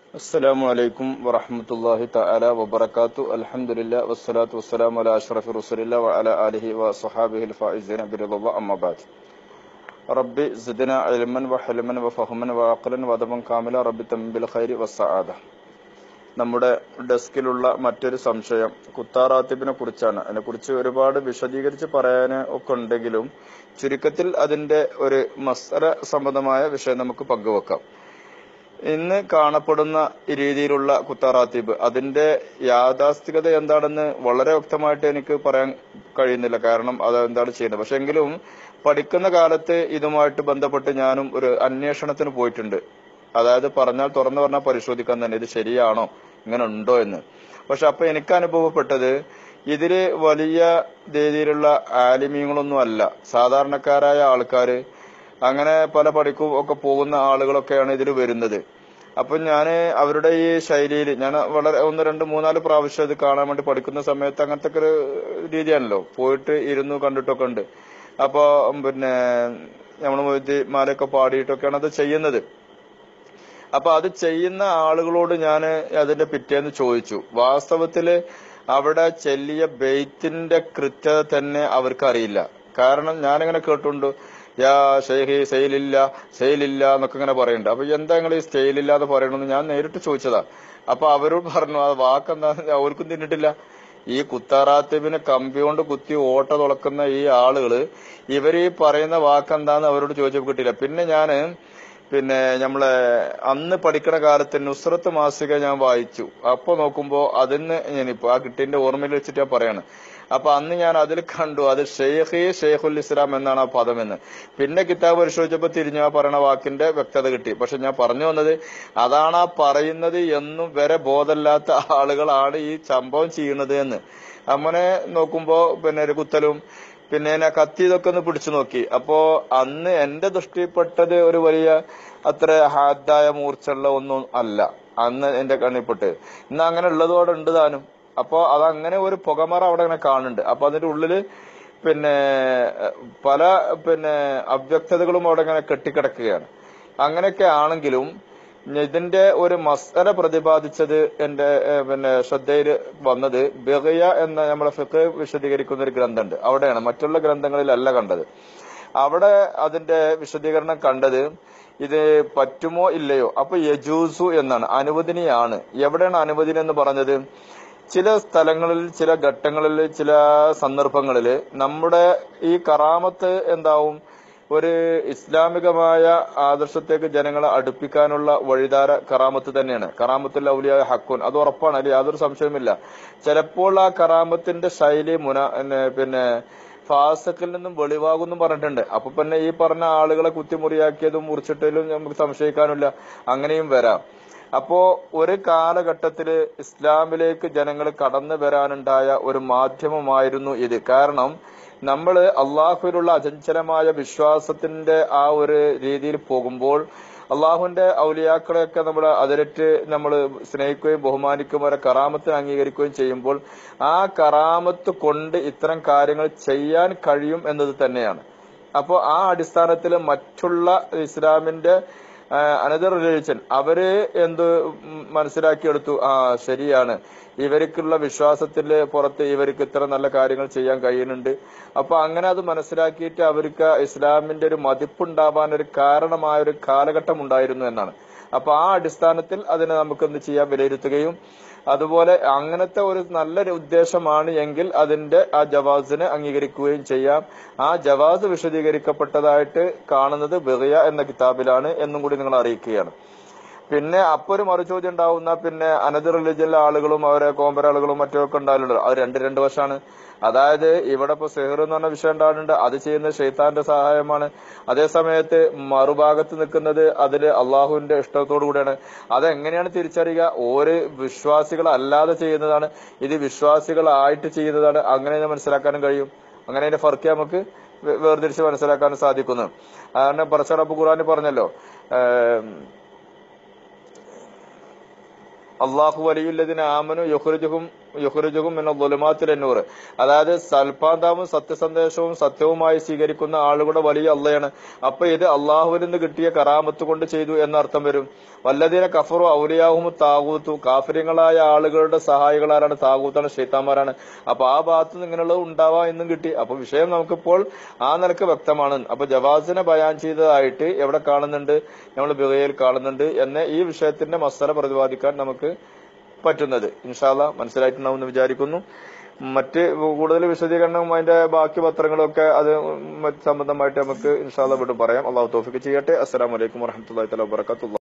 السلام عليكم ورحمة الله تعالى وبركاته الحمد لله والصلاة والسلام على أشرف رسول الله وعلى آله وصحابه الفائزين برضا الله أما بعد ربي زدنا علما وحلما وفهما وعقلا وأدبا كاملا ربي تم بالخير والسعادة നമ്മുടെ ഡെസ്കിലുള്ള മറ്റൊരു സംശയം കുത്താറാത്തിബിനെ കുറിച്ചാണ് അതിനെക്കുറിച്ച് ഒരുപാട് വിശദീകരിച്ച് പറയാൻ ഒക്കെ ഉണ്ടെങ്കിലും ചുരുക്കത്തിൽ അതിന്റെ ഒരു മസല സംബന്ധമായ വിഷയം നമുക്ക് പങ്കുവെക്കാം ഇന്ന് കാണപ്പെടുന്ന ഈ രീതിയിലുള്ള കുത്താറാത്തീബ് അതിന്റെ യാഥാസ്ഥികത എന്താണെന്ന് വളരെ വ്യക്തമായിട്ട് എനിക്ക് പറയാൻ കഴിയുന്നില്ല കാരണം അത് എന്താണ് ചെയ്യുന്നത് പക്ഷെ എങ്കിലും പഠിക്കുന്ന കാലത്ത് ഇതുമായിട്ട് ബന്ധപ്പെട്ട് ഞാനും ഒരു അന്വേഷണത്തിന് പോയിട്ടുണ്ട് അതായത് പറഞ്ഞാൽ തുറന്നു പറഞ്ഞാൽ പരിശോധിക്കാൻ തന്നെ ഇത് ശരിയാണോ ഇങ്ങനെ ഉണ്ടോ എന്ന് പക്ഷെ അപ്പൊ എനിക്ക് അനുഭവപ്പെട്ടത് ഇതില് വലിയ രീതിയിലുള്ള ആലിമീങ്ങളൊന്നും അല്ല സാധാരണക്കാരായ ആൾക്കാര് അങ്ങനെ പല പഠിക്കും ഒക്കെ പോകുന്ന ആളുകളൊക്കെയാണ് ഇതിൽ വരുന്നത് അപ്പൊ ഞാൻ അവരുടെ ഈ ശൈലിയിൽ ഞാൻ വളരെ ഒന്ന് രണ്ട് മൂന്നാല് പ്രാവശ്യം ഇത് കാണാൻ വേണ്ടി പഠിക്കുന്ന സമയത്ത് അങ്ങനത്തെ ഒക്കെ ഒരു രീതിയാണല്ലോ പോയിട്ട് ഇരുന്നു കണ്ടിട്ടൊക്കെ ഉണ്ട് അപ്പൊ പിന്നെ നമ്മൾ മൊയ്തി മാലയൊക്കെ പാടിയിട്ടൊക്കെയാണ് അത് ചെയ്യുന്നത് അപ്പൊ അത് ചെയ്യുന്ന ആളുകളോട് ഞാൻ അതിന്റെ പിറ്റേന്ന് ചോദിച്ചു വാസ്തവത്തില് അവിടെ ചെല്ലിയ ബെയ്ത്തിന്റെ കൃത്യത തന്നെ അവർക്ക് അറിയില്ല കാരണം ഞാനിങ്ങനെ കേട്ടുണ്ട് യാ ഷെയ്ഹി സെയിലില്ല സെയിലില്ല എന്നൊക്കെ ഇങ്ങനെ പറയുന്നുണ്ട് അപ്പൊ എന്താ നിങ്ങൾ ഈ സ്റ്റെയിലില്ല എന്ന് പറയണമെന്ന് ഞാൻ നേരിട്ട് ചോദിച്ചതാ അപ്പൊ അവരോട് പറഞ്ഞു ആ വാക്കെന്താ അവർക്കും തിന്നിട്ടില്ല ഈ കുത്താറാത്തിബിന് കമ്പി കൊണ്ട് കുത്തി ഓട്ട തുളക്കുന്ന ഈ ആളുകള് ഇവര് ഈ പറയുന്ന വാക്കെന്താന്ന് അവരോട് ചോദിച്ചപ്പോൾ കിട്ടിയില്ല പിന്നെ ഞാന് പിന്നെ നമ്മളെ അന്ന് പഠിക്കണ കാലത്ത് നുസ്രത്ത് മാസിക ഞാൻ വായിച്ചു അപ്പൊ നോക്കുമ്പോ അതിന് ഞാനിപ്പോ ആ കിട്ടിന്റെ ഓർമ്മയിൽ വെച്ചിട്ട് ഞാൻ പറയാണ് അപ്പൊ അന്ന് ഞാൻ അതിൽ കണ്ടു അത് ഷെയ്ഖി ഷെയ്ഖുൽ ഇസ്ലാം എന്നാണ് ആ പദമെന്ന് പിന്നെ കിതാബ് പരിശോധിച്ചപ്പോ തിരിഞ്ഞു ആ പറയണ വാക്കിന്റെ വ്യക്തത കിട്ടി പക്ഷെ ഞാൻ പറഞ്ഞു വന്നത് അതാണ് ആ പറയുന്നത് എന്നും വരെ ബോധമില്ലാത്ത ആളുകളാണ് ഈ സംഭവം ചെയ്യുന്നത് എന്ന് അങ്ങനെ നോക്കുമ്പോ പിന്നെ ഒരു കുത്തലും പിന്നെ ഞാൻ കത്തി ഇതൊക്കെ ഒന്ന് പിടിച്ചു നോക്കി അപ്പോ അന്ന് എന്റെ ദൃഷ്ടിപ്പെട്ടത് ഒരു വലിയ അത്ര ഹാദായ മൂർച്ചുള്ള ഒന്നും അല്ല അന്ന് എന്റെ കണ്ണിൽപ്പെട്ട് ഇന്ന് അങ്ങനെ ഉള്ളതോടെ ഉണ്ട് താനും അപ്പോ അതങ്ങനെ ഒരു പുകമറ അവിടെ അങ്ങനെ കാണുന്നുണ്ട് അപ്പൊ അതിന്റെ ഉള്ളില് പിന്നെ പല പിന്നെ അവ്യക്തതകളും അവിടെ ഇങ്ങനെ കെട്ടിക്കിടക്കുകയാണ് അങ്ങനെയൊക്കെ ആണെങ്കിലും ഇതിന്റെ ഒരു മസല പ്രതിപാദിച്ചത് എന്റെ പിന്നെ ശ്രദ്ധയിൽ വന്നത് ബെഗയ എന്ന നമ്മളെ ഫിഖ് വിശദീകരിക്കുന്ന ഒരു ഗ്രന്ഥമുണ്ട് അവിടെയാണ് മറ്റുള്ള ഗ്രന്ഥങ്ങളിലല്ല കണ്ടത് അവിടെ അതിന്റെ വിശദീകരണം കണ്ടത് ഇത് പറ്റുമോ ഇല്ലയോ അപ്പൊ യജൂസു എന്നാണ് അനുവദനീയാണ് എവിടെയാണ് അനുവദന എന്ന് പറഞ്ഞത് ചില സ്ഥലങ്ങളിൽ ചില ഘട്ടങ്ങളിൽ ചില സന്ദർഭങ്ങളിൽ നമ്മുടെ ഈ കറാമത്ത് എന്താവും ഒരു ഇസ്ലാമികമായ ആദർശത്തേക്ക് ജനങ്ങളെ അടുപ്പിക്കാനുള്ള വഴിധാര കറാമത്ത് തന്നെയാണ് കറാമത്തുൽ ഔലിയ ഹക്കുൻ അത് ഉറപ്പാണ് അതിൽ യാതൊരു സംശയവുമില്ല ചിലപ്പോൾ ആ കറാമത്തിന്റെ ശൈലി മുന പിന്നെ ഫാസക്കിൽ നിന്നും വെളിവാകുന്നു പറഞ്ഞിട്ടുണ്ട് അപ്പൊ പിന്നെ ഈ പറഞ്ഞ ആളുകളെ കുത്തിമുറിയാക്കിയതും മുറിച്ചിട്ടതിലും നമുക്ക് സംശയിക്കാനില്ല അങ്ങനെയും വരാം അപ്പോ ഒരു കാലഘട്ടത്തില് ഇസ്ലാമിലേക്ക് ജനങ്ങൾ കടന്നു വരാനുണ്ടായ ഒരു മാധ്യമമായിരുന്നു ഇത് കാരണം നമ്മൾ അള്ളാഹുവിലുള്ള അചഞ്ചലമായ വിശ്വാസത്തിന്റെ ആ ഒരു രീതിയിൽ പോകുമ്പോൾ അള്ളാഹുവിന്റെ ഔലിയാക്കളെയൊക്കെ നമ്മൾ അതിരറ്റ് നമ്മൾ സ്നേഹിക്കുകയും ബഹുമാനിക്കുകയും അവരെ കറാമത്തിന് അംഗീകരിക്കുകയും ചെയ്യുമ്പോൾ ആ കറാമത്ത് കൊണ്ട് ഇത്തരം കാര്യങ്ങൾ ചെയ്യാൻ കഴിയും എന്നത് തന്നെയാണ് അപ്പോൾ ആ അടിസ്ഥാനത്തിൽ മറ്റുള്ള ഇസ്ലാമിന്റെ അനദർ റിലീജൻ അവര് എന്ത് മനസ്സിലാക്കിയെടുത്തു ആ ശരിയാണ് ഇവർക്കുള്ള വിശ്വാസത്തിന്റെ പുറത്ത് ഇവർക്ക് ഇത്ര നല്ല കാര്യങ്ങൾ ചെയ്യാൻ കഴിയുന്നുണ്ട് അപ്പൊ അങ്ങനെ അത് മനസ്സിലാക്കിയിട്ട് അവർക്ക് ഇസ്ലാമിന്റെ ഒരു മതിപ്പുണ്ടാവാൻ ഒരു കാരണമായ ഒരു കാലഘട്ടം ഉണ്ടായിരുന്നു എന്നാണ് അപ്പൊ ആ അടിസ്ഥാനത്തിൽ അതിനെ നമുക്ക് എന്ത് ചെയ്യാൻ വിലയിരുത്തുകയും അതുപോലെ അങ്ങനത്തെ ഒരു നല്ലൊരു ഉദ്ദേശമാണ് എങ്കിൽ അതിന്റെ ആ ജവാസിനെ അംഗീകരിക്കുകയും ചെയ്യാം ആ ജവാസ് വിശദീകരിക്കപ്പെട്ടതായിട്ട് കാണുന്നത് ബെറിയ എന്ന കിതാബിലാണ് എന്നും കൂടി നിങ്ങൾ അറിയിക്കുകയാണ് പിന്നെ അപ്പൊ ഒരു മറുചോദ്യം ഉണ്ടാവുന്ന പിന്നെ അനദർ റിലിജിയനിലെ ആളുകളും അവരെ കോമ്പരാളുകളും മറ്റൊക്കെ ഉണ്ടാവില്ലല്ലോ അത് രണ്ട് രണ്ട് വശമാണ് അതായത് ഇവിടെ ഇപ്പൊ സെഹർ എന്ന് പറഞ്ഞ വിഷയം ഉണ്ടാകുന്നുണ്ട് അത് ചെയ്യുന്നത് ഷെയ്ത്താന്റെ സഹായമാണ് അതേ സമയത്ത് മറുഭാഗത്ത് നിൽക്കുന്നത് അതിൽ അള്ളാഹുവിന്റെ ഇഷ്ടത്തോടു കൂടിയാണ് അതെങ്ങനെയാണ് തിരിച്ചറിയുക ഓരോ വിശ്വാസികളല്ലാതെ ചെയ്യുന്നതാണ് ഇത് വിശ്വാസികളായിട്ട് ചെയ്യുന്നതാണ് അങ്ങനെ മനസ്സിലാക്കാനും കഴിയും അങ്ങനെ അതിന്റെ ഫർക്ക് നമുക്ക് വേർതിരിച്ച് മനസ്സിലാക്കാനും സാധിക്കുന്നു കാരണം പറച്ചടപ്പ് ഖുറാൻ പറഞ്ഞല്ലോ അള്ളാഹു വലിയുല്ലതിന് ആമനു യുഹ്റുജുഹും യുഹ്റിജുഹും മിന ദുലുമാത്തിൽ എന്നൂറ് അതായത് സൽപാന്താവും സത്യസന്ദേശവും സത്യവുമായി സ്വീകരിക്കുന്ന ആളുകളുടെ വലിയ അള്ളയാണ് അപ്പൊ ഇത് അള്ളാഹുവിൽ നിന്ന് കിട്ടിയ കറാമത്ത് കൊണ്ട് ചെയ്തു എന്നർത്ഥം വരും വല്ലതീന കഫറു ഔലിയാഹും താകൂത്തു കാഫര്യങ്ങളായ ആളുകളുടെ സഹായികളാരാണ് താകൂത്താണ് ഷെയ്ത്താന്മാരാണ് അപ്പൊ ആ ഭാഗത്ത് നിന്ന് ഇങ്ങനെയുള്ളത് ഉണ്ടാവാം എന്നും കിട്ടി അപ്പൊ വിഷയം നമുക്കിപ്പോൾ ആ നിലക്ക് വ്യക്തമാണ് അപ്പൊ ജവാസിനെ ബയാൻ ചെയ്തതായിട്ട് എവിടെ കാണുന്നുണ്ട് നമ്മൾ ബിഗയിൽ കാണുന്നുണ്ട് എന്ന ഈ വിഷയത്തിന്റെ മസല പ്രതിപാദിക്കാൻ നമുക്ക് പറ്റുന്നത് ഇൻഷാല്ല മനസ്സിലായിട്ടുണ്ടാവും എന്ന് വിചാരിക്കുന്നു മറ്റ് കൂടുതൽ വിശദീകരണവും അതിന്റെ ബാക്കി പത്രങ്ങളൊക്കെ അത് മറ്റ് സംബന്ധമായിട്ട് നമുക്ക് ഇൻഷാല്ല വീണ്ടും പറയാം അള്ളാഹു തോഫിക്ക് ചെയ്യട്ടെ അസ്സലാമലൈക്കും വറഹമത്തല്ലാ വാബർക്കാത്തു